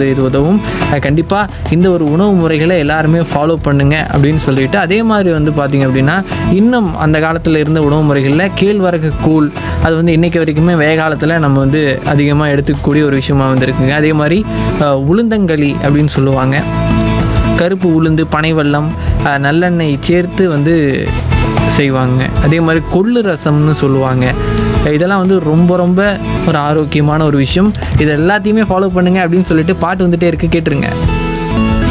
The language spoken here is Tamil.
வந்து இது உதவும் கண்டிப்பாக இந்த ஒரு உணவு முறைகளை எல்லாருமே ஃபாலோ பண்ணுங்க அப்படின்னு சொல்லிட்டு அதே மாதிரி வந்து பார்த்திங்க அப்படின்னா இன்னும் அந்த காலத்தில் இருந்த உணவு முறைகளில் கேழ்வரகு கூழ் அது வந்து இன்றைக்கி வரைக்குமே வெய காலத்தில் நம்ம வந்து அதிகமாக எடுத்துக்கக்கூடிய ஒரு விஷயமா வந்திருக்குங்க அதே மாதிரி அஹ், உளுந்தங்களி அப்படின்னு சொல்லுவாங்க கருப்பு உளுந்து பனைவெல்லம் அஹ், நல்லெண்ணெய் சேர்த்து வந்து செய்வாங்க அதே மாதிரி கொள்ளு ரசம்னு சொல்லுவாங்க இதெல்லாம் வந்து ரொம்ப ரொம்ப ஒரு ஆரோக்கியமான ஒரு விஷயம் இது எல்லாத்தையுமே ஃபாலோ பண்ணுங்க அப்படின்னு சொல்லிட்டு பாட்டு வந்துட்டே இருக்கு கேட்டுருங்க